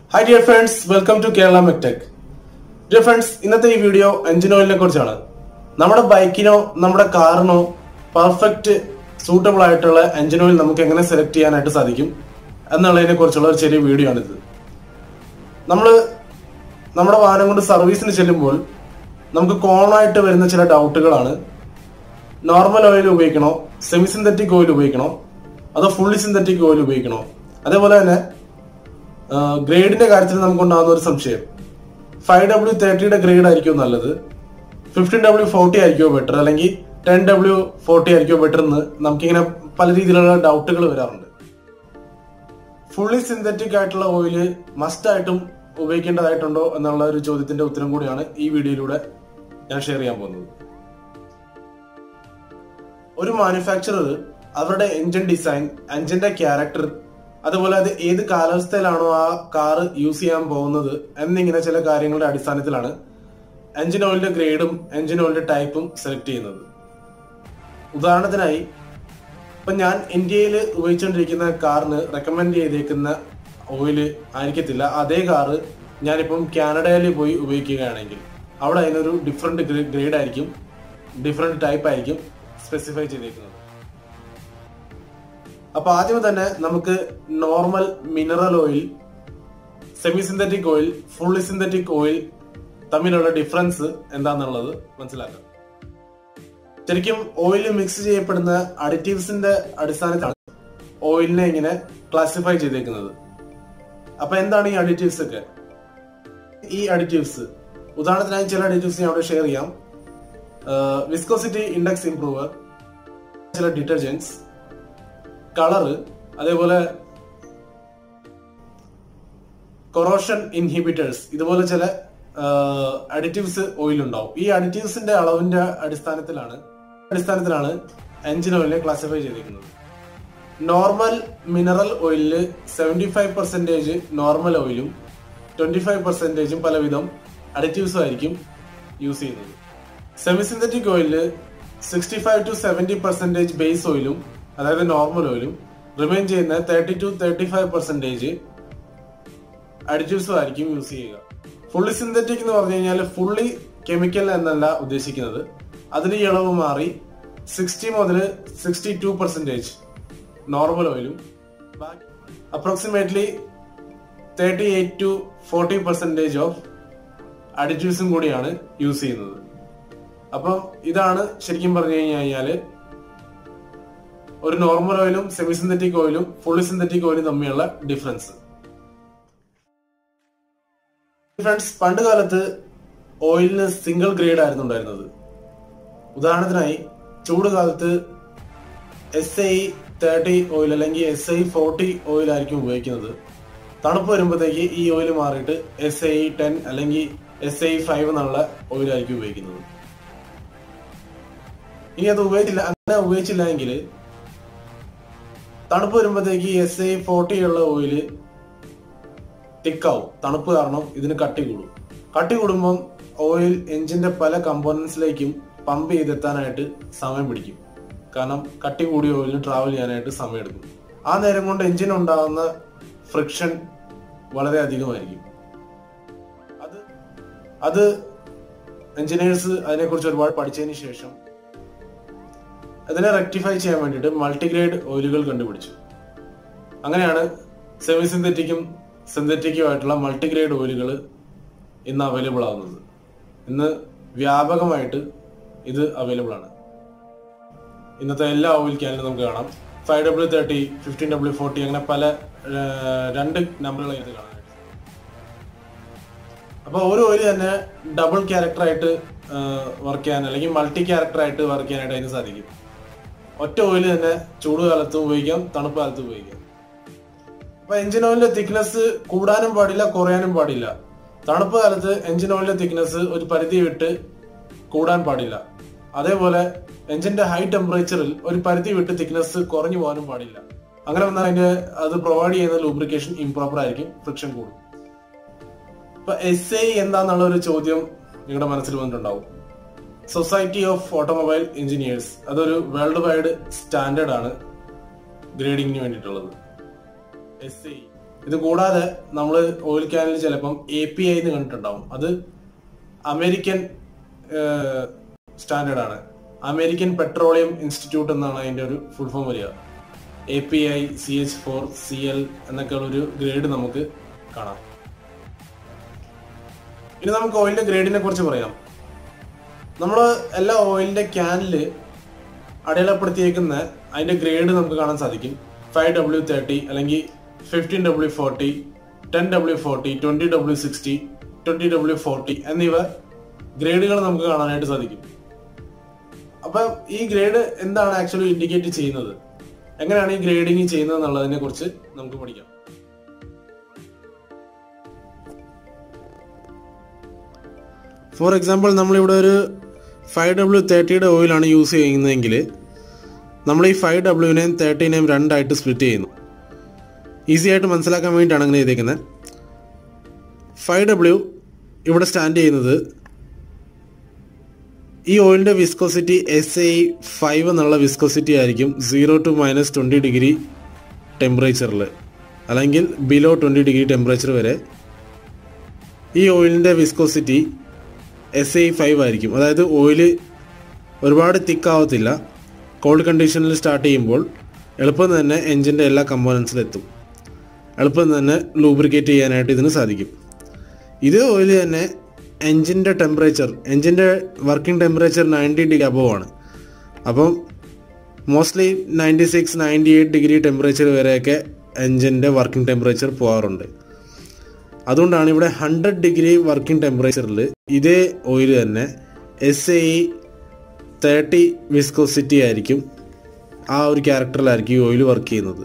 hi dear friends welcome to Kerala mechtech dear friends ഇന്നത്തെ ഈ video engine ഓയിലിനെ കുറിച്ചാണ് നമ്മുടെ ബൈക്കിനോ നമ്മുടെ കാറിനോ പെർഫെക്റ്റ് സൂട്ടബിൾ ആയിട്ടുള്ള എഞ്ചിൻ ഓയിൽ നമുക്ക് എങ്ങനെ സെലക്ട് ചെയ്യാനായിട്ട് സാധിക്കും എന്നുള്ളതിനെ കുറിച്ചുള്ള ഒരു ചെറിയ വീഡിയോ ആണിത് നമ്മൾ നമ്മുടെ വാഹനം കൊണ്ട് സർവീസിന് ചെല്ലുമ്പോൾ നമുക്ക് കോമൺ ആയിട്ട് വരുന്ന ചില ഡൗട്ടുകളാണ് നോർമൽ ഓയിൽ ഉപയോഗിക്കണോ സെമി സിന്തറ്റിക് ഓയിൽ ഉപയോഗിക്കണോ അതോ ഫുള്ളി സിന്തറ്റിക് ഓയിൽ ഉപയോഗിക്കണോ അതേപോലെ തന്നെ ഗ്രേഡിന്റെ കാര്യത്തിൽ നമുക്കുണ്ടാകുന്ന ഒരു സംശയം ഫൈവ് ഡബ്ല്യു തേർട്ടിയുടെ ഗ്രേഡ് ആയിരിക്കും നല്ലത് ഫിഫ്റ്റീൻ ഡബ്ല്യു ഫോർട്ടി ആയിരിക്കുമോ ബെറ്റർ അല്ലെങ്കിൽ ടെൻ ഡബ്ല്യു ഫോർട്ടി ആയിരിക്കുമോ ബെറ്റർ എന്ന് നമുക്കിങ്ങനെ പല രീതിയിലുള്ള ഡൗട്ടുകൾ വരാറുണ്ട് ഫുള്ളി സിന്തറ്റിക് ആയിട്ടുള്ള ഓയില് മസ്റ്റ് ആയിട്ടും ഉപയോഗിക്കേണ്ടതായിട്ടുണ്ടോ എന്നുള്ള ഒരു ചോദ്യത്തിന്റെ ഉത്തരം കൂടിയാണ് ഈ വീഡിയോയിലൂടെ ഞാൻ ഷെയർ ചെയ്യാൻ പോകുന്നത് ഒരു മാനുഫാക്ചറർ അവരുടെ എഞ്ചിൻ ഡിസൈൻ എഞ്ചിന്റെ ക്യാരക്ടർ അതുപോലെ അത് ഏത് കാലാവസ്ഥയിലാണോ ആ കാർ യൂസ് ചെയ്യാൻ പോകുന്നത് എന്നിങ്ങനെ ചില കാര്യങ്ങളുടെ അടിസ്ഥാനത്തിലാണ് എഞ്ചിൻ ഓയിലിന്റെ ഗ്രേഡും എഞ്ചിൻ ഓയിലിന്റെ ടൈപ്പും സെലക്ട് ചെയ്യുന്നത് ഉദാഹരണത്തിനായി ഇപ്പൊ ഞാൻ ഇന്ത്യയിൽ ഉപയോഗിച്ചുകൊണ്ടിരിക്കുന്ന കാറിന് റെക്കമെൻഡ് ചെയ്തേക്കുന്ന ഓയില് ആയിരിക്കത്തില്ല അതേ കാറ് ഞാനിപ്പം കാനഡയിൽ പോയി ഉപയോഗിക്കുകയാണെങ്കിൽ അവിടെ അതിനൊരു ഡിഫറെന്റ് ഗ്രേഡ് ആയിരിക്കും ഡിഫറെന്റ് ടൈപ്പ് ആയിരിക്കും സ്പെസിഫൈ ചെയ്തേക്കുന്നത് അപ്പൊ ആദ്യമേ തന്നെ നമുക്ക് normal mineral oil semi synthetic oil fully synthetic oil തമ്മിലുള്ള ഡിഫറൻസ് എന്താണെന്നുള്ളത് മനസ്സിലാക്കാം ശരിക്കും ഓയിൽ മിക്സ് ചെയ്യപ്പെടുന്ന അഡിറ്റീവ്സിന്റെ അടിസ്ഥാനത്തിലാണ് ഓയിലിനെ ഇങ്ങനെ ക്ലാസിഫൈ ചെയ്തേക്കുന്നത് അപ്പൊ എന്താണ് ഈ അഡിറ്റീവ്സ് ഒക്കെ ഈ അഡിറ്റീവ്സ് ഉദാഹരണത്തിനായി ചില അഡിറ്റീവ്സ് ഞാൻ അവിടെ ഷെയർ ചെയ്യാം വിസ്കോസിറ്റി ഇൻഡെക്സ് ഇംപ്രൂവർ ചില ഡിറ്റർജൻസ് കളറ് അതേപോലെ കൊറോഷൻ ഇൻഹിബിറ്റേഴ്സ് ഇതുപോലെ ചില അഡിറ്റീവ്സ് ഓയിൽ ഉണ്ടാവും ഈ അഡിറ്റീവ്സിന്റെ അളവിന്റെ അടിസ്ഥാനത്തിലാണ് അടിസ്ഥാനത്തിലാണ് എഞ്ചിൻ ഓയിലിനെ ക്ലാസിഫൈ ചെയ്തിരിക്കുന്നത് നോർമൽ മിനറൽ ഓയിലില് സെവന്റി ഫൈവ് പെർസെന്റേജ് നോർമൽ ഓയിലും ട്വന്റി ഫൈവ് പെർസെന്റേജും പലവിധം അഡിറ്റീവ്സും ആയിരിക്കും യൂസ് ചെയ്യുന്നത് സെമി സിന്തറ്റിക് ഓയിലില് sixty five to seventy percentage base ഓയിലും അതായത് നോർമൽ ഓയിലും റിമൈൻ ചെയ്യുന്ന thirty to thirty five percentage അഡിറ്റീവ്സും ആയിരിക്കും യൂസ് ചെയ്യുക ഫുള്ളി സിന്തറ്റിക് എന്ന് പറഞ്ഞു കഴിഞ്ഞാൽ ഫുള്ളി കെമിക്കൽ എന്നല്ല ഉദ്ദേശിക്കുന്നത് അതിന് ഇളവ് മാറി സിക്സ്റ്റി മുതൽ സിക്സ്റ്റി ടു പെർസെന്റേജ് നോർമൽ ഓയിലും approximately thirty eight to forty percentage of അഡിറ്റീവ്സും കൂടിയാണ് യൂസ് ചെയ്യുന്നത് അപ്പം ഇതാണ് ശരിക്കും പറഞ്ഞു കഴിഞ്ഞാല് ഒരു നോർമൽ ഓയിലും സെമി സിന്തറ്റിക് ഓയിലും ഫുള്ളി സിന്തറ്റിക് ഓയിലും തമ്മിലുള്ള ഡിഫറൻസ് ഫ്രണ്ട്സ് പണ്ട് കാലത്ത് ഓയിലിന് സിംഗിൾ ഗ്രേഡ് ആയിരുന്നു ഉണ്ടായിരുന്നത് ഉദാഹരണത്തിനായി ചൂട് കാലത്ത് എസ് ഐ തേർട്ടി ഓയിൽ അല്ലെങ്കിൽ എസ് ഐ ഫോർട്ടി ഓയിൽ ആയിരിക്കും ഉപയോഗിക്കുന്നത് തണുപ്പ് വരുമ്പോഴത്തേക്ക് ഈ ഓയിൽ മാറിയിട്ട് എസ് ഐ ടെൻ അല്ലെങ്കിൽ എസ് ഐ ഫൈവ് എന്നുള്ള ഓയിൽ ആയിരിക്കും ഉപയോഗിക്കുന്നത് ഇനി അത് ഉപയോഗിച്ചില്ല അങ്ങനെ ഉപയോഗിച്ചില്ല എങ്കിൽ തണുപ്പ് വരുമ്പോഴത്തേക്ക് എസ് ഐ ഫോർട്ടി ഉള്ള ഓയില് തിക്കാവും തണുപ്പ് കാരണം ഇതിന് കട്ടി കൂടും കട്ടി കൂടുമ്പം ഓയിൽ എഞ്ചിന്റെ പല കമ്പോണൻസിലേക്കും പമ്പ് ചെയ്തെത്താനായിട്ട് സമയം പിടിക്കും കാരണം കട്ടി കൂടിയ ഓയിലിന് ട്രാവൽ ചെയ്യാനായിട്ട് സമയമെടുക്കും ആ നേരം കൊണ്ട് എഞ്ചിൻ ഉണ്ടാകുന്ന ഫ്രിക്ഷൻ വളരെ അധികമായിരിക്കും അത് അത് എഞ്ചിനീയേഴ്സ് അതിനെക്കുറിച്ച് ഒരുപാട് പഠിച്ചതിന് ശേഷം അതിനെ റെക്ടിഫൈ ചെയ്യാൻ വേണ്ടിയിട്ട് മൾട്ടിഗ്രേഡ് ഓയിലുകൾ കണ്ടുപിടിച്ചു അങ്ങനെയാണ് സെമി സിന്തറ്റിക്കും സിന്തറ്റിക്കും ആയിട്ടുള്ള മൾട്ടിഗ്രേഡ് ഓയിലുകൾ ഇന്ന് അവൈലബിൾ ആവുന്നത് ഇന്ന് വ്യാപകമായിട്ട് ഇത് അവൈലബിൾ ആണ് ഇന്നത്തെ എല്ലാ ഓയിൽ ക്യാനിലും നമുക്ക് കാണാം five W thirty fifteen W forty അങ്ങനെ പല രണ്ട് നമ്പറുകൾ ഇത് കാണാനായിട്ട് അപ്പൊ ഓരോ ഓയിൽ തന്നെ ഡബിൾ ക്യാരക്ടറായിട്ട് വർക്ക് ചെയ്യാൻ അല്ലെങ്കിൽ മൾട്ടി ക്യാരക്ടറായിട്ട് വർക്ക് ചെയ്യാനായിട്ട് അതിന് സാധിക്കും ഒറ്റ ഓയിൽ തന്നെ ചൂട് കാലത്തും ഉപയോഗിക്കാം തണുപ്പ് കാലത്തും ഉപയോഗിക്കാം അപ്പൊ എഞ്ചിൻ ഓയിലിന്റെ തിക്നെസ് കൂടാനും പാടില്ല കുറയാനും പാടില്ല തണുപ്പ് കാലത്ത് എഞ്ചിൻ ഓയിലിന്റെ തിക്നെസ് ഒരു പരിധി വിട്ട് കൂടാൻ പാടില്ല അതേപോലെ എഞ്ചിന്റെ ഹൈ ടെമ്പറേച്ചറിൽ ഒരു പരിധി വിട്ട് തിക്നെസ് കുറഞ്ഞു പോകാനും പാടില്ല അങ്ങനെ വന്നാൽ അതിന്റെ അത് പ്രൊവൈഡ് ചെയ്യുന്ന ലൂബ്രിക്കേഷൻ ഇംപ്രോപ്പർ ആയിരിക്കും ഫ്രിക്ഷൻ കൂടും ഇപ്പൊ എസ് ഐ എന്താന്നുള്ള ഒരു ചോദ്യം നിങ്ങളുടെ മനസ്സിൽ വന്നിട്ടുണ്ടാവും സൊസൈറ്റി ഓഫ് ഓട്ടോമൊബൈൽ എഞ്ചിനീയേഴ്സ് അതൊരു വേൾഡ് വൈഡ് സ്റ്റാൻഡേർഡ് ആണ് ഗ്രേഡിങ്ങിന് വേണ്ടിയിട്ടുള്ളത് എസ് ഐ ഇത് കൂടാതെ നമ്മൾ ഓയിൽ ക്യാനിൽ ചിലപ്പം എ പി ഐ എന്ന് കണ്ടിട്ടുണ്ടാവും അത് അമേരിക്കൻ സ്റ്റാൻഡേർഡ് ആണ് അമേരിക്കൻ പെട്രോളിയം ഇൻസ്റ്റിറ്റ്യൂട്ട് എന്നാണ് അതിന്റെ ഒരു ഫുൾ ഫോം വരിക A P I C H four C L എന്നൊക്കെയുള്ള ഒരു ഗ്രേഡ് നമുക്ക് കാണാം ഇനി നമുക്ക് ഓയിലിന്റെ ഗ്രേഡിനെ കുറിച്ച് പറയാം നമ്മൾ എല്ലാ ഓയിലിന്റെ ക്യാനിൽ അടയാളപ്പെടുത്തിയേക്കുന്ന അതിന്റെ ഗ്രേഡ് നമുക്ക് കാണാൻ സാധിക്കും ഫൈവ് ഡബ്ല്യു തേർട്ടി അല്ലെങ്കിൽ fifteen W forty ten W forty twenty W sixty twenty W forty എന്നിവ ഗ്രേഡുകൾ നമുക്ക് കാണാനായിട്ട് സാധിക്കും അപ്പൊ ഈ ഗ്രേഡ് എന്താണ് ആക്ച്വലി ഇൻഡിക്കേറ്റ് ചെയ്യുന്നത് എങ്ങനെയാണ് ഈ ഗ്രേഡിങ് ചെയ്യുന്നത് എന്നുള്ളതിനെ കുറിച്ച് നമുക്ക് പഠിക്കാം ഫോർ എക്സാമ്പിൾ നമ്മളിവിടെ ഒരു ഫൈവ് ഡബ്ല്യു തേർട്ടിയുടെ ഓയിലാണ് യൂസ് ചെയ്യുന്നതെങ്കിൽ നമ്മൾ ഈ ഫൈവ് ഡബ്ല്യുവിനെയും തേർട്ടീനെയും രണ്ടായിട്ട് സ്പ്ലിറ്റ് ചെയ്യുന്നു ഈസി ആയിട്ട് മനസ്സിലാക്കാൻ വേണ്ടിയിട്ടാണ് അങ്ങനെ ചെയ്തേക്കുന്നത് ഫൈവ് ഡബ്ല്യു ഇവിടെ സ്റ്റാൻഡ് ചെയ്യുന്നത് ഈ ഓയിലിൻ്റെ വിസ്കോസിറ്റി എസ് ഐ ഫൈവ് എന്നുള്ള വിസ്കോസിറ്റി ആയിരിക്കും zero to minus twenty degree ടെമ്പറേച്ചറിൽ അല്ലെങ്കിൽ ബിലോ ട്വൻറ്റി ഡിഗ്രി ടെമ്പറേച്ചർ വരെ ഈ ഓയിലിൻ്റെ വിസ്കോസിറ്റി എസ് ഐ ഫൈവ് ആയിരിക്കും അതായത് ഓയിൽ ഒരുപാട് തിക്കാവത്തില്ല കോൾഡ് കണ്ടീഷനിൽ സ്റ്റാർട്ട് ചെയ്യുമ്പോൾ എളുപ്പം തന്നെ എൻജിൻ്റെ എല്ലാ കമ്പോണൻസിലെത്തും എളുപ്പം തന്നെ ലൂബ്രിക്കേറ്റ് ചെയ്യാനായിട്ട് ഇതിന് സാധിക്കും ഇത് ഓയിൽ തന്നെ എൻജിൻ്റെ ടെമ്പറേച്ചർ എൻജിൻ്റെ working temperature ninety degree above ആണ് അപ്പം mostly ninety six ninety eight degree temperature വരെയൊക്കെ എൻജിൻ്റെ വർക്കിംഗ് ടെമ്പറേച്ചർ പോകാറുണ്ട് അതുകൊണ്ടാണ് ഇവിടെ ഹൺഡ്രഡ് ഡിഗ്രി വർക്കിംഗ് ടെമ്പറേച്ചറിൽ ഇതേ ഓയിൽ തന്നെ എസ് ഐ തേർട്ടി വിസ്കോസിറ്റി ആയിരിക്കും ആ ഒരു ക്യാരക്ടറിലായിരിക്കും ഈ ഓയിൽ വർക്ക് ചെയ്യുന്നത്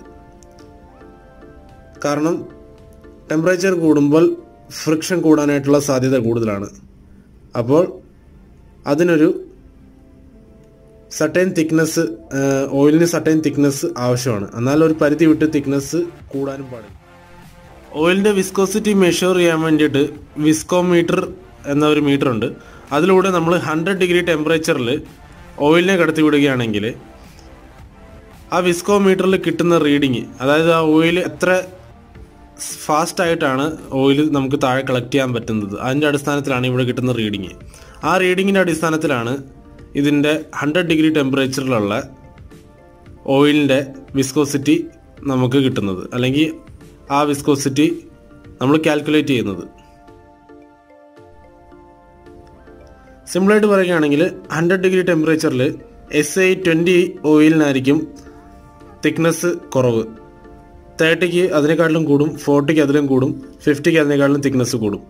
കാരണം ടെമ്പറേച്ചർ കൂടുമ്പോൾ ഫ്രിക്ഷൻ കൂടാനായിട്ടുള്ള സാധ്യത കൂടുതലാണ് അപ്പോൾ അതിനൊരു സട്ടൈൻ തിക്നെസ് ഓയിലിന് സട്ടൈൻ തിക്നെസ് ആവശ്യമാണ് എന്നാൽ ഒരു പരിധി വിട്ട് തിക്നെസ് കൂടാനും പാടില്ല ഓയിലിൻ്റെ വിസ്കോസിറ്റി മെഷർ ചെയ്യാൻ വേണ്ടിയിട്ട് വിസ്കോമീറ്റർ എന്ന ഒരു മീറ്റർ ഉണ്ട് അതിലൂടെ നമ്മൾ ഹൺഡ്രഡ് ഡിഗ്രി ടെമ്പറേച്ചറിൽ ഓയിലിനെ കടത്തി വിടുകയാണെങ്കിൽ ആ വിസ്കോമീറ്ററിൽ കിട്ടുന്ന റീഡിങ് അതായത് ആ ഓയിൽ എത്ര ഫാസ്റ്റ് ആയിട്ടാണ് ഓയിൽ നമുക്ക് താഴെ കളക്ട് ചെയ്യാൻ പറ്റുന്നത് അതിൻ്റെ അടിസ്ഥാനത്തിലാണ് ഇവിടെ കിട്ടുന്ന റീഡിങ് ആ റീഡിങ്ങിൻ്റെ അടിസ്ഥാനത്തിലാണ് ഇതിൻ്റെ ഹൺഡ്രഡ് ഡിഗ്രി ടെമ്പറേച്ചറിലുള്ള ഓയിലിൻ്റെ വിസ്കോസിറ്റി നമുക്ക് കിട്ടുന്നത് അല്ലെങ്കിൽ ആ വിസ്കോസിറ്റി നമ്മൾ കാൽക്കുലേറ്റ് ചെയ്യുന്നത് സിമ്പിളായിട്ട് പറയുകയാണെങ്കിൽ ഹൺഡ്രഡ് ഡിഗ്രി ടെമ്പറേച്ചറിൽ എസ് ഐ ട്വൻറ്റി ഓയിലിനായിരിക്കും തിക്നെസ് കുറവ് തേർട്ടിക്ക് അതിനേക്കാട്ടിലും കൂടും ഫോർട്ടിക്ക് അതിലും കൂടും ഫിഫ്റ്റിക്ക് അതിനേക്കാട്ടിലും തിക്നെസ് കൂടും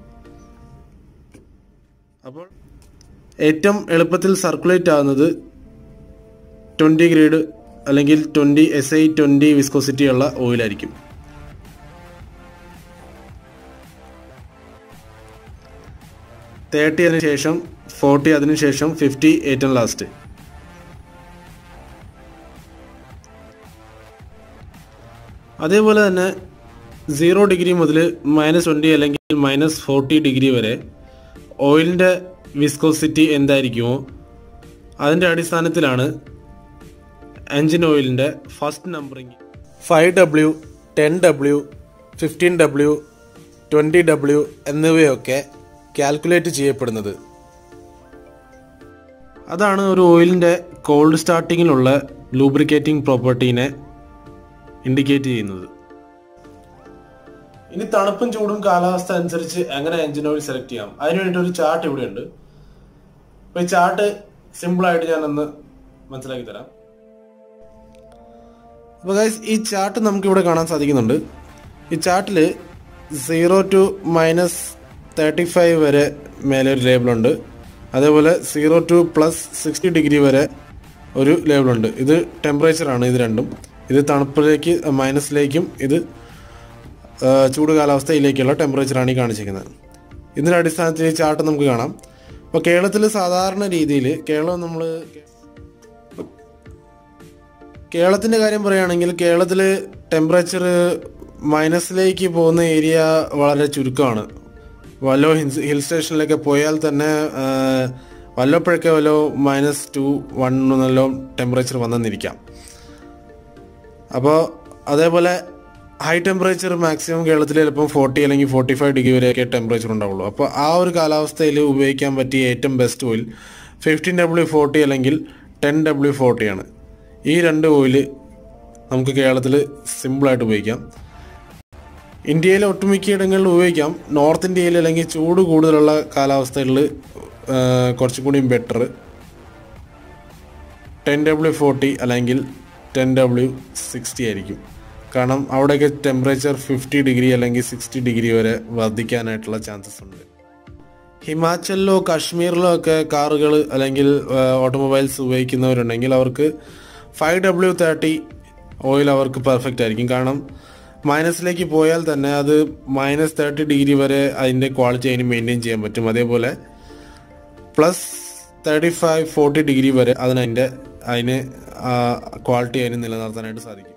അപ്പോൾ ഏറ്റവും എളുപ്പത്തിൽ സർക്കുലേറ്റ് ആകുന്നത് ട്വൻറ്റി ഗ്രേഡ് അല്ലെങ്കിൽ twenty S I twenty viscosity ഉള്ള ഓയിലായിരിക്കും തേർട്ടി അതിന് ശേഷം ഫോർട്ടി അതിന് ശേഷം ഫിഫ്റ്റി ഏറ്റവും ലാസ്റ്റ് അതേപോലെ തന്നെ സീറോ ഡിഗ്രി മുതൽ മൈനസ് ട്വൻറ്റി അല്ലെങ്കിൽ മൈനസ് ഫോർട്ടി ഡിഗ്രി വരെ ഓയിലിൻ്റെ വിസ്കോസിറ്റി എന്തായിരിക്കുമോ അതിൻ്റെ അടിസ്ഥാനത്തിലാണ് എൻജിൻ ഓയിലിൻ്റെ first numbering five W ten W fifteen W twenty W എന്നിവയൊക്കെ കാൽക്കുലേറ്റ് ചെയ്യപ്പെടുന്നത് അതാണ് ഒരു ഓയിലിൻ്റെ കോൾഡ് സ്റ്റാർട്ടിങ്ങിലുള്ള ലൂബ്രിക്കേറ്റിംഗ് പ്രോപ്പർട്ടീനെ ഇൻഡിക്കേറ്റ് ചെയ്യുന്നത് ഇനി തണുപ്പും ചൂടും കാലാവസ്ഥ അനുസരിച്ച് എങ്ങനെ എഞ്ചിൻ ഓയിൽ സെലക്ട് ചെയ്യാം അതിന് വേണ്ടി ഒരു ചാർട്ട് ഇവിടെ ഉണ്ട് അപ്പൊ ഈ ചാർട്ട് സിമ്പിൾ ആയിട്ട് ഞാൻ ഒന്ന് മനസ്സിലാക്കി തരാം അപ്പോൾ ഗൈസ് ഈ ചാർട്ട് നമുക്ക് ഇവിടെ കാണാൻ സാധിക്കുന്നുണ്ട് ഈ ചാർട്ടിൽ zero to minus thirty five വരെ മേലെ ഒരു ലേബിളുണ്ട് അതേപോലെ zero to plus sixty degree വരെ ഒരു ലേബിളുണ്ട് ഇത് ടെമ്പറേച്ചറാണ് ഇത് രണ്ടും ഇത് തണുപ്പിലേക്ക് മൈനസിലേക്കും ഇത് ആ, ചൂട് കാലാവസ്ഥയിലേക്കുള്ള ടെമ്പറേച്ചറാണ് ഈ കാണിച്ചിരിക്കുന്നത് ഇതിൻ്റെ അടിസ്ഥാനത്തിൽ ഈ ചാർട്ട് നമുക്ക് കാണാം അപ്പോൾ കേരളത്തിൽ സാധാരണ രീതിയിൽ കേരളം നമ്മൾ കേരളത്തിൻ്റെ കാര്യം പറയുകയാണെങ്കിൽ കേരളത്തിൽ ടെമ്പറേച്ചർ മൈനസിലേക്ക് പോകുന്ന ഏരിയ വളരെ ചുരുക്കമാണ് വല്ലോ ഹിൽസ് ഹിൽ സ്റ്റേഷനിലൊക്കെ പോയാൽ തന്നെ ആ, വല്ലപ്പോഴൊക്കെ വല്ലോ മൈനസ് ടു വൺ എന്നല്ലോ ടെമ്പറേച്ചർ വന്നെന്നിരിക്കാം അപ്പോൾ അതേപോലെ ഹൈ ടെമ്പറേച്ചർ മാക്സിമം കേരളത്തിൽ ചിലപ്പം ഫോർട്ടി അല്ലെങ്കിൽ ഫോർട്ടി ഫൈവ് ഡിഗ്രി വരെയൊക്കെ ടെമ്പറേച്ചർ ഉണ്ടാവുള്ളൂ അപ്പോൾ ആ ഒരു കാലാവസ്ഥയിൽ ഉപയോഗിക്കാൻ പറ്റിയ ഏറ്റവും best oil fifteen W forty അല്ലെങ്കിൽ ടെൻ ഡബ്ല്യു ഫോർട്ടിയാണ് ഈ രണ്ട് ഓയിൽ നമുക്ക് കേരളത്തിൽ സിമ്പിളായിട്ട് ഉപയോഗിക്കാം ഇന്ത്യയിലെ ഒട്ടുമിക്ക ഇടങ്ങളിൽ ഉപയോഗിക്കാം നോർത്ത് ഇന്ത്യയിൽ അല്ലെങ്കിൽ ചൂട് കൂടുതലുള്ള കാലാവസ്ഥകളിൽ കുറച്ചും കൂടിയും ബെറ്റർ ടെൻ ഡബ്ല്യു ഫോർട്ടി അല്ലെങ്കിൽ ടെൻ ഡബ്ല്യു സിക്സ്റ്റി ആയിരിക്കും കാരണം അവിടെയൊക്കെ ടെമ്പറേച്ചർ ഫിഫ്റ്റി ഡിഗ്രി അല്ലെങ്കിൽ സിക്സ്റ്റി ഡിഗ്രി വരെ വർദ്ധിക്കാനായിട്ടുള്ള ചാൻസസ് ഉണ്ട് ഹിമാചലിലോ കാശ്മീരിലോ ഒക്കെ കാറുകൾ അല്ലെങ്കിൽ ഓട്ടോമൊബൈൽസ് ഉപയോഗിക്കുന്നവരുണ്ടെങ്കിൽ അവർക്ക് ഫൈവ് ഡബ്ല്യു തേർട്ടി ഓയിൽ അവർക്ക് പെർഫെക്റ്റ് ആയിരിക്കും കാരണം മൈനസിലേക്ക് പോയാൽ തന്നെ അത് മൈനസ് തേർട്ടി ഡിഗ്രി വരെ അതിൻ്റെ ക്വാളിറ്റി അതിന് മെയിൻറ്റെയിൻ ചെയ്യാൻ പറ്റും അതേപോലെ plus thirty five forty degree വരെ അതിന് അതിൻ്റെ അതിന് ക്വാളിറ്റി അതിന് നിലനിർത്താനായിട്ട് സാധിക്കും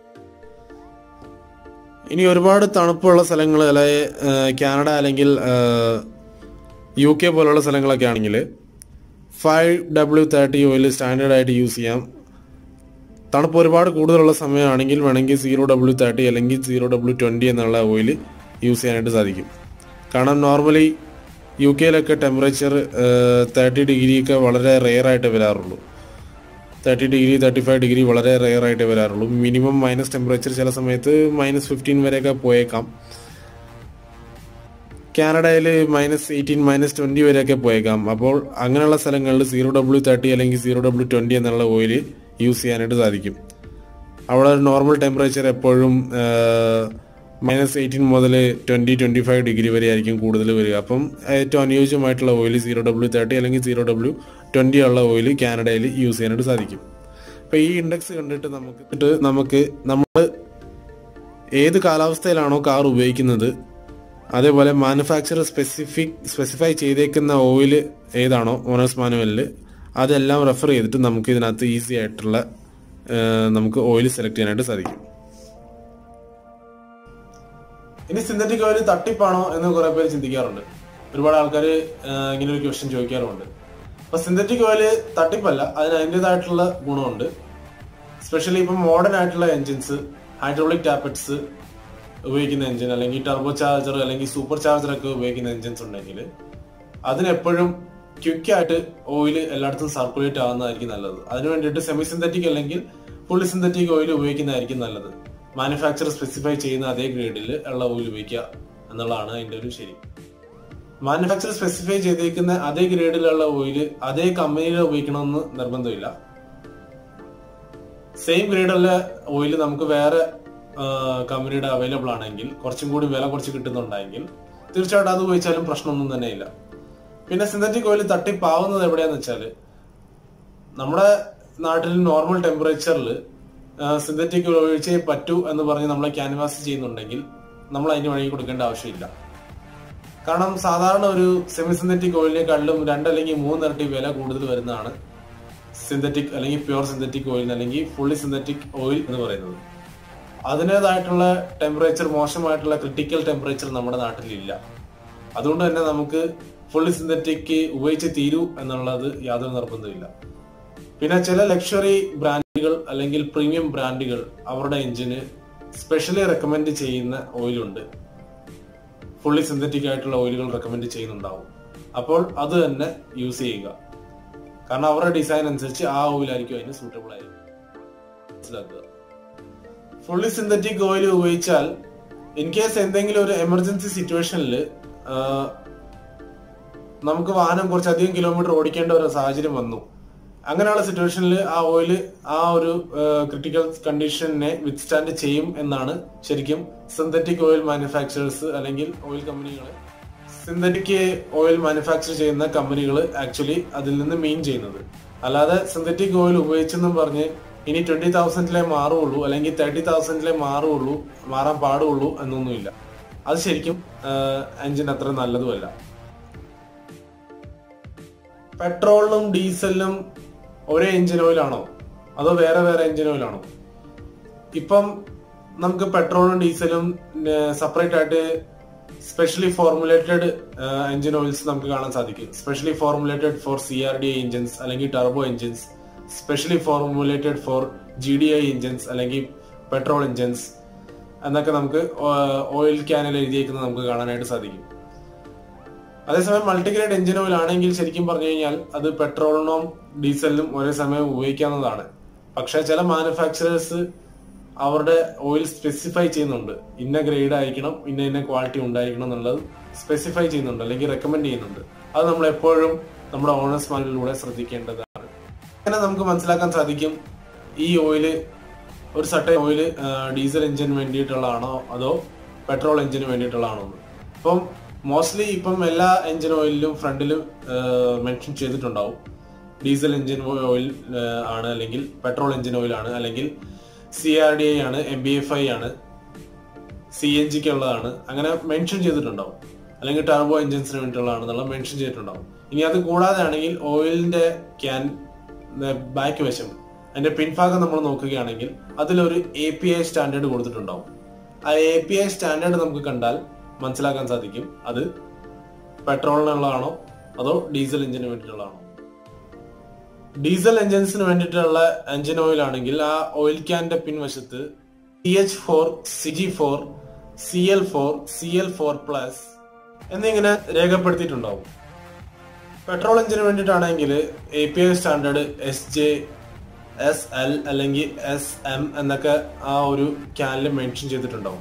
ഇനി ഒരുപാട് തണുപ്പുള്ള സ്ഥലങ്ങൾ അല്ലെങ്കിൽ കാനഡ അല്ലെങ്കിൽ യു കെ പോലുള്ള സ്ഥലങ്ങളൊക്കെ ആണെങ്കിൽ five W thirty oil standard ആയിട്ട് യൂസ് ചെയ്യാം തണുപ്പ് ഒരുപാട് കൂടുതലുള്ള സമയമാണെങ്കിൽ വേണമെങ്കിൽ സീറോ ഡബ്ല്യു തേർട്ടി അല്ലെങ്കിൽ സീറോ ഡബ്ല്യു ട്വൻറ്റി എന്നുള്ള ഓയിൽ യൂസ് ചെയ്യാനായിട്ട് സാധിക്കും കാരണം നോർമലി യു കെയിലൊക്കെ ടെമ്പറേച്ചർ തേർട്ടി ഡിഗ്രിയൊക്കെ വളരെ റെയർ ആയിട്ട് വരാറുള്ളൂ thirty degree thirty five degree വളരെ റെയർ ആയിട്ട് വരാറുള്ളൂ മിനിമം മൈനസ് ടെമ്പറേച്ചർ ചില സമയത്ത് മൈനസ് ഫിഫ്റ്റീൻ വരെയൊക്കെ പോയേക്കാം കാനഡയിൽ മൈനസ് എയ്റ്റീൻ മൈനസ് ട്വൻറ്റി വരെയൊക്കെ പോയേക്കാം അപ്പോൾ അങ്ങനെയുള്ള സ്ഥലങ്ങളിൽ സീറോ ഡബ്ല്യു തേർട്ടി അല്ലെങ്കിൽ സീറോ ഡബ്ല്യു ട്വൻറ്റി എന്നുള്ള ഓയിൽ യൂസ് ചെയ്യാനായിട്ട് സാധിക്കും അവിടെ നോർമൽ ടെമ്പറേച്ചർ എപ്പോഴും മൈനസ് എയ്റ്റീൻ മുതൽ ട്വൻറ്റി ട്വൻറ്റി ഫൈവ് ഡിഗ്രി വരെ ആയിരിക്കും കൂടുതൽ വരിക അപ്പം ഏറ്റവും അനുയോജ്യമായിട്ടുള്ള ഓയിൽ സീറോ ഡബ്ല്യു തേർട്ടി അല്ലെങ്കിൽ സീറോ ഡബ്ല്യു ട്വൻറ്റി ഉള്ള ഓയിൽ കാനഡയിൽ യൂസ് ചെയ്യാനായിട്ട് സാധിക്കും അപ്പോൾ ഈ ഇൻഡെക്സ് കണ്ടിട്ട് നമുക്ക് നമുക്ക് നമ്മൾ ഏത് കാലാവസ്ഥയിലാണോ കാർ ഉപയോഗിക്കുന്നത് അതേപോലെ മാനുഫാക്ചർ സ്പെസിഫിക് സ്പെസിഫൈ ചെയ്തേക്കുന്ന ഓയിൽ ഏതാണോ ഓണേഴ്സ് മാനുവലിൽ അതെല്ലാം റെഫർ ചെയ്തിട്ട് നമുക്ക് ഇതിനകത്ത് ഈസി ആയിട്ടുള്ള നമുക്ക് ഓയിൽ സെലക്ട് ചെയ്യാനായിട്ട് സാധിക്കും ഇനി സിന്തറ്റിക് ഓയിൽ തട്ടിപ്പാണോ എന്ന് കുറെ പേര് ചിന്തിക്കാറുണ്ട് ഒരുപാട് ആൾക്കാർ ഇങ്ങനെ ഒരു ക്വസ്റ്റ്യൻ ചോദിക്കാറുണ്ട് അപ്പൊ സിന്തറ്റിക് ഓയിൽ തട്ടിപ്പല്ല അതിന് അതിൻ്റെതായിട്ടുള്ള ഗുണമുണ്ട് സ്പെഷ്യലി ഇപ്പം മോഡേൺ ആയിട്ടുള്ള എൻജിൻസ് ഹൈഡ്രോളിക് ടാപ്പറ്റ്സ് ഉപയോഗിക്കുന്ന എൻജിൻ അല്ലെങ്കിൽ ടർബോ ചാർജർ അല്ലെങ്കിൽ സൂപ്പർ ചാർജർ ഒക്കെ ഉപയോഗിക്കുന്ന എൻജിൻസ് ഉണ്ടെങ്കിൽ അതിനെപ്പോഴും ക്വിക്കായിട്ട് ഓയിൽ എല്ലായിടത്തും സർക്കുലേറ്റ് ആവുന്നതായിരിക്കും നല്ലത് അതിന് വേണ്ടിയിട്ട് സെമി സിന്തറ്റിക് അല്ലെങ്കിൽ ഫുള്ളി സിന്തറ്റിക് ഓയിൽ ഉപയോഗിക്കുന്നതായിരിക്കും നല്ലത് മാനുഫാക്ചർ സ്പെസിഫൈ ചെയ്യുന്ന അതേ ഗ്രേഡിൽ ഉള്ള ഓയിൽ ഉപയോഗിക്കുക എന്നുള്ളതാണ് അതിന്റെ ഒരു ശരി മാനുഫാക്ചർ സ്പെസിഫൈ ചെയ്തേക്കുന്ന അതേ ഗ്രേഡിലുള്ള ഓയിൽ അതേ കമ്പനിയിൽ ഉപയോഗിക്കണമെന്ന് നിർബന്ധമില്ല സെയിം ഗ്രേഡുള്ള ഓയിൽ നമുക്ക് വേറെ കമ്പനിയുടെ അവൈലബിൾ ആണെങ്കിൽ കുറച്ചും കൂടി വില കുറച്ച് കിട്ടുന്നുണ്ടെങ്കിൽ തീർച്ചയായിട്ടും അത് ഉപയോഗിച്ചാലും പ്രശ്നമൊന്നും തന്നെ ഇല്ല പിന്നെ സിന്തറ്റിക് ഓയിൽ തട്ടിപ്പാവുന്നത് എവിടെയാന്ന് വെച്ചാൽ നമ്മുടെ നാട്ടിൽ നോർമൽ ടെമ്പറേച്ചറിൽ സിന്തറ്റിക് ഓയിൽ ഒഴിച്ചേ പറ്റൂ എന്ന് പറഞ്ഞ് നമ്മളെ ക്യാൻവാസ് ചെയ്യുന്നുണ്ടെങ്കിൽ നമ്മൾ അതിന് വഴി കൊടുക്കേണ്ട ആവശ്യമില്ല കാരണം സാധാരണ ഒരു സെമി സിന്തറ്റിക് ഓയിലിനെക്കാളിലും രണ്ടല്ലെങ്കിൽ മൂന്നിരട്ടി വില കൂടുതൽ വരുന്നതാണ് സിന്തറ്റിക് അല്ലെങ്കിൽ പ്യുവർ സിന്തറ്റിക് ഓയിൽ അല്ലെങ്കിൽ ഫുള്ളി സിന്തറ്റിക് ഓയിൽ എന്ന് പറയുന്നത് അതിൻ്റെതായിട്ടുള്ള ടെമ്പറേച്ചർ മോശമായിട്ടുള്ള ക്രിട്ടിക്കൽ ടെമ്പറേച്ചർ നമ്മുടെ നാട്ടിലില്ല അതുകൊണ്ട് തന്നെ നമുക്ക് ഫുള്ളി സിന്തറ്റിക് ഉപയോഗിച്ച് തീരൂ എന്നുള്ളത് യാതൊരു നിർബന്ധമില്ല പിന്നെ ചില ലക്ഷറി ബ്രാൻഡുകൾ അല്ലെങ്കിൽ പ്രീമിയം ബ്രാൻഡുകൾ അവരുടെ എഞ്ചിന് സ്പെഷ്യലി റെക്കമെൻഡ് ചെയ്യുന്ന ഓയിലുണ്ട് ഫുള്ളി സിന്തറ്റിക് ആയിട്ടുള്ള ഓയിലുകൾ റെക്കമെൻഡ് ചെയ്യുന്നുണ്ടാവും അപ്പോൾ അത് തന്നെ യൂസ് ചെയ്യുക കാരണം അവരുടെ ഡിസൈൻ അനുസരിച്ച് ആ ഓയിലായിരിക്കും അതിന് സൂട്ടബിൾ ആയിരിക്കും മനസ്സിലാക്കുക ഫുള്ളി സിന്തറ്റിക് ഓയിൽ ഉപയോഗിച്ചാൽ ഇൻ കേസ് എന്തെങ്കിലും ഒരു എമർജൻസി സിറ്റുവേഷനിൽ നമുക്ക് വാഹനം കുറച്ചധികം കിലോമീറ്റർ ഓടിക്കേണ്ട ഒരു സാഹചര്യം വന്നു അങ്ങനെയുള്ള സിറ്റുവേഷനിൽ ആ ഓയിൽ ആ ഒരു ക്രിട്ടിക്കൽ കണ്ടീഷനെ വിത്ത്സ്റ്റാൻഡ് ചെയ്യും എന്നാണ് ശരിക്കും സിന്തറ്റിക് ഓയിൽ മാനുഫാക്ചറേഴ്സ് അല്ലെങ്കിൽ ഓയിൽ കമ്പനികൾ സിന്തറ്റിക് ഓയിൽ മാനുഫാക്ചർ ചെയ്യുന്ന കമ്പനികൾ ആക്ച്വലി അതിൽ നിന്ന് മീൻ ചെയ്യുന്നത് അല്ലാതെ സിന്തറ്റിക് ഓയിൽ ഉപയോഗിച്ചെന്നും പറഞ്ഞ് ഇനി ട്വന്റി തൗസൻഡിലെ മാറുള്ളൂ അല്ലെങ്കിൽ തേർട്ടി തൗസൻഡിലെ മാറുള്ളൂ മാറാൻ പാടുള്ളൂ എന്നൊന്നുമില്ല അത് ശരിക്കും എഞ്ചിൻ അത്ര നല്ലതുമല്ല പെട്രോളിലും ഡീസലിനും ഒരേ എഞ്ചിൻ ഓയിലാണോ അതോ വേറെ വേറെ എഞ്ചിൻ ഓയിലാണോ ഇപ്പം നമുക്ക് പെട്രോളും ഡീസലും സെപ്പറേറ്റ് ആയിട്ട് സ്പെഷ്യലി ഫോർമുലേറ്റഡ് എഞ്ചിൻ ഓയിൽസ് നമുക്ക് കാണാൻ സാധിക്കും specially formulated for C R D engines അല്ലെങ്കിൽ turbo engines specially formulated for G D I engines അല്ലെങ്കിൽ പെട്രോൾ എഞ്ചിൻസ് എന്നൊക്കെ നമുക്ക് ഓയിൽ ക്യാനിൽ എഴുതിയേക്കുന്നത് നമുക്ക് കാണാനായിട്ട് സാധിക്കും അതേസമയം മൾട്ടിഗ്രേഡ് എഞ്ചിൻ ഓയിൽ ആണെങ്കിൽ ശരിക്കും പറഞ്ഞു കഴിഞ്ഞാൽ അത് പെട്രോളിനും ഡീസലിനും ഒരേ സമയം ഉപയോഗിക്കാവുന്നതാണ് പക്ഷെ ചില മാനുഫാക്ചറേഴ്സ് അവരുടെ ഓയിൽ സ്പെസിഫൈ ചെയ്യുന്നുണ്ട് ഇന്ന ഗ്രേഡ് ആയിരിക്കണം ഇന്ന ഇന്ന ക്വാളിറ്റി ഉണ്ടായിരിക്കണം എന്നുള്ളത് സ്പെസിഫൈ ചെയ്യുന്നുണ്ട് അല്ലെങ്കിൽ റെക്കമെൻഡ് ചെയ്യുന്നുണ്ട് അത് നമ്മൾ എപ്പോഴും നമ്മുടെ ഓണേഴ്സ് മാനുവലിലൂടെ ശ്രദ്ധിക്കേണ്ടതാണ് അങ്ങനെ നമുക്ക് മനസ്സിലാക്കാൻ സാധിക്കും ഈ ഓയില് ഒരു സട്ടൻ ഓയില് ഡീസൽ എഞ്ചിന് വേണ്ടിയിട്ടുള്ളതാണോ അതോ പെട്രോൾ എഞ്ചിന് വേണ്ടിയിട്ടുള്ളതാണോ എന്ന് അപ്പം മോസ്റ്റ്ലി ഇപ്പം എല്ലാ എഞ്ചിൻ ഓയിലിലും ഫ്രണ്ടിലും മെൻഷൻ ചെയ്തിട്ടുണ്ടാവും ഡീസൽ എഞ്ചിൻ ഓയിൽ ആണ് അല്ലെങ്കിൽ പെട്രോൾ എഞ്ചിൻ ഓയിൽ ആണ് അല്ലെങ്കിൽ സി ആർ ഡി ഐ ആണ് എം ബി എഫ് ഐ ആണ് സി എൻ ജിക്ക് ഉള്ളതാണ് അങ്ങനെ മെൻഷൻ ചെയ്തിട്ടുണ്ടാവും അല്ലെങ്കിൽ ടർബോ എഞ്ചിൻസിന് വേണ്ടിയിട്ടുള്ളതാണെന്നുള്ള മെൻഷൻ ചെയ്തിട്ടുണ്ടാവും ഇനി അത് കൂടാതെ ആണെങ്കിൽ ഓയിലിന്റെ ക്യാൻ ബാക്ക് വശം അതിന്റെ പിൻഭാഗം നമ്മൾ നോക്കുകയാണെങ്കിൽ അതിലൊരു എ പി ഐ സ്റ്റാൻഡേർഡ് കൊടുത്തിട്ടുണ്ടാവും ആ എ പി ഐ സ്റ്റാൻഡേർഡ് നമുക്ക് കണ്ടാൽ മനസ്സിലാക്കാൻ സാധിക്കും അത് പെട്രോളിനുള്ളതാണോ അതോ ഡീസൽ എഞ്ചിന് വേണ്ടിയിട്ടുള്ളതാണോ ഡീസൽ എഞ്ചിൻസിന് വേണ്ടിയിട്ടുള്ള എഞ്ചിൻ ഓയിൽ ആണെങ്കിൽ ആ ഓയിൽ ക്യാന്റെ പിൻവശത്ത് C H four C G four C L four C L four plus എന്നിങ്ങനെ രേഖപ്പെടുത്തിയിട്ടുണ്ടാവും പെട്രോൾ എഞ്ചിന് വേണ്ടിയിട്ടാണെങ്കിൽ A P I standard S J S L അല്ലെങ്കിൽ എസ് എം എന്നൊക്കെ ആ ഒരു ക്യാനിൽ മെൻഷൻ ചെയ്തിട്ടുണ്ടാവും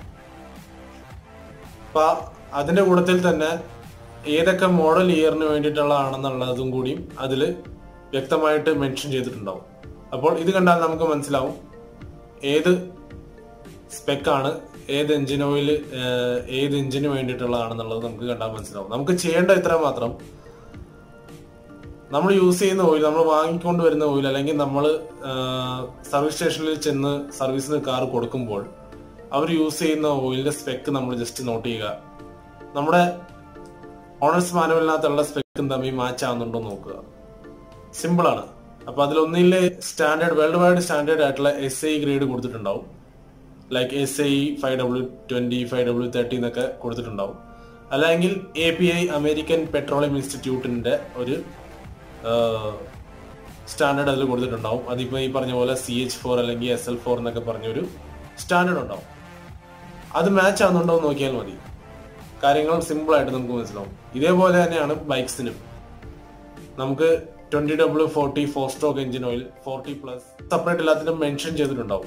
അപ്പൊ അതിന്റെ കൂട്ടത്തിൽ തന്നെ ഏതൊക്കെ മോഡൽ ഇയറിന് വേണ്ടിയിട്ടുള്ളതാണെന്നുള്ളതും കൂടിയും അതിൽ വ്യക്തമായിട്ട് മെൻഷൻ ചെയ്തിട്ടുണ്ടാവും അപ്പോൾ ഇത് കണ്ടാൽ നമുക്ക് മനസ്സിലാവും ഏത് സ്പെക്കാണ് ഏത് എഞ്ചിൻ ഓയിൽ ഏത് എഞ്ചിന് വേണ്ടിയിട്ടുള്ളതാണെന്നുള്ളത് നമുക്ക് കണ്ടാൽ മനസ്സിലാവും നമുക്ക് ചെയ്യേണ്ട ഇത്ര മാത്രം നമ്മൾ യൂസ് ചെയ്യുന്ന ഓയിൽ നമ്മൾ വാങ്ങിക്കൊണ്ട് വരുന്ന ഓയിൽ അല്ലെങ്കിൽ നമ്മൾ സർവീസ് സ്റ്റേഷനിൽ ചെന്ന് സർവീസിന് കാർ കൊടുക്കുമ്പോൾ അവർ യൂസ് ചെയ്യുന്ന ഓയിലിന്റെ സ്പെക്ക് നമ്മൾ ജസ്റ്റ് നോട്ട് ചെയ്യുക നമ്മുടെ ഓണേഴ്സ് മാനുവലിനകത്തുള്ള സ്പെക്കും തമ്മിൽ മാച്ച് ആവുന്നുണ്ടോ നോക്കുക സിമ്പിൾ ആണ് അപ്പൊ അതിലൊന്നിലെ സ്റ്റാൻഡേർഡ് വേൾഡ് വൈഡ് സ്റ്റാൻഡേർഡ് ആയിട്ടുള്ള എസ് ഐ ഗ്രേഡ് കൊടുത്തിട്ടുണ്ടാവും like S I five W twenty five W thirty എന്നൊക്കെ കൊടുത്തിട്ടുണ്ടാവും അല്ലെങ്കിൽ A P I American petroleum ഇൻസ്റ്റിറ്റ്യൂട്ടിന്റെ ഒരു സ്റ്റാൻഡേർഡ് അതിൽ കൊടുത്തിട്ടുണ്ടാവും അതിപ്പോ ഈ പറഞ്ഞ പോലെ സി എച്ച് ഫോർ അല്ലെങ്കിൽ എസ് എൽ ഫോർ എന്നൊക്കെ പറഞ്ഞൊരു സ്റ്റാൻഡേർഡ് ഉണ്ടാവും അത് മാച്ച് ആവുന്നുണ്ടോ എന്ന് നോക്കിയാൽ മതി കാര്യങ്ങൾ സിമ്പിൾ ആയിട്ട് നമുക്ക് മനസ്സിലാവും ഇതേപോലെ തന്നെയാണ് ബൈക്സിനും നമുക്ക് twenty W forty four stroke engine oil forty plus separate എല്ലാത്തിനും മെൻഷൻ ചെയ്തിട്ടുണ്ടാവും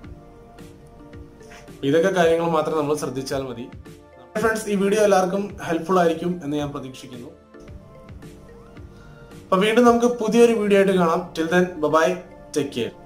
ഇതൊക്കെ കാര്യങ്ങൾ മാത്രം നമ്മൾ ശ്രദ്ധിച്ചാൽ മതി ഫ്രണ്ട്സ് ഈ വീഡിയോ എല്ലാവർക്കും ഹെൽപ്ഫുൾ ആയിരിക്കും എന്ന് ഞാൻ പ്രതീക്ഷിക്കുന്നു അപ്പൊ വീണ്ടും നമുക്ക് പുതിയൊരു വീഡിയോ ആയിട്ട് കാണാം till then bye take care